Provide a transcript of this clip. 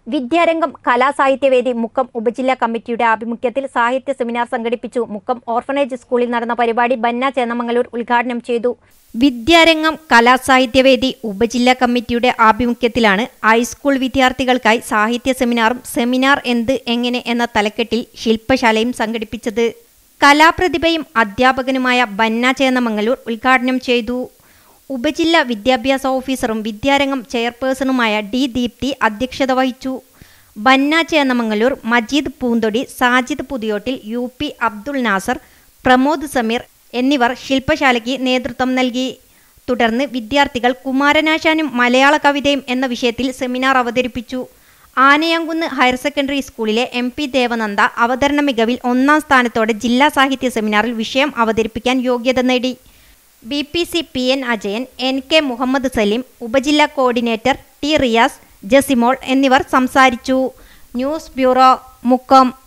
വിദ്യാരംഗം കലാസാഹിത്യവേദി മുക്കം ഉപജില്ലാ കമ്മിറ്റിയുടെ ആഭിമുഖ്യത്തിൽ സാഹിത്യ സെമിനാർ സംഘടിപ്പിച്ചു മുക്കം ഓർഫനേജ് സ്കൂളിൽ നടന്ന പരിപാടി ബന്ന ചേന്നമംഗലൂർ ഉദ്ഘാടനം ചെയ്തു വിദ്യാരംഗം കലാസാഹിത്യവേദി ഉപജില്ലാ കമ്മിറ്റിയുടെ ആഭിമുഖ്യത്തിലാണ് ഹൈസ്കൂൾ വിദ്യാർത്ഥികൾക്കായി സാഹിത്യ സെമിനാറും സെമിനാർ എന്ത് എങ്ങനെ എന്ന തലക്കെട്ടിൽ ശില്പശാലയും സംഘടിപ്പിച്ചത് കലാപ്രതിഭയും അധ്യാപകനുമായ ബന്ന ചേന്നമംഗലൂർ ഉദ്ഘാടനം ചെയ്തു ഉപജില്ലാ വിദ്യാഭ്യാസ ഓഫീസറും വിദ്യാരംഗം ചെയർപേഴ്സണുമായ ഡി ദീപ്തി അധ്യക്ഷത വഹിച്ചു ബന്ന ചേന്നമംഗലൂർ മജീദ് പൂന്തൊടി സാജിദ് പുതിയോട്ടിൽ യു പി അബ്ദുൾ നാസർ പ്രമോദ് സമീർ എന്നിവർ ശില്പശാലയ്ക്ക് നേതൃത്വം നൽകി തുടർന്ന് വിദ്യാർത്ഥികൾ കുമാരനാശാനും മലയാള കവിതയും എന്ന വിഷയത്തിൽ സെമിനാർ അവതരിപ്പിച്ചു ആനയാങ്കുന്ന് ഹയർ സെക്കൻഡറി സ്കൂളിലെ എം പി ദേവനന്ദ അവതരണ മികവിൽ ഒന്നാം സ്ഥാനത്തോടെ ജില്ലാ സാഹിത്യ സെമിനാറിൽ വിഷയം അവതരിപ്പിക്കാൻ യോഗ്യത നേടി B P C P N Ajayan N K Muhammad Saleem ഉപജില്ലാ കോർഡിനേറ്റർ ടി റിയാസ് ജസിമോൾ എന്നിവർ സംസാരിച്ചു ന്യൂസ് ബ്യൂറോ മുക്കം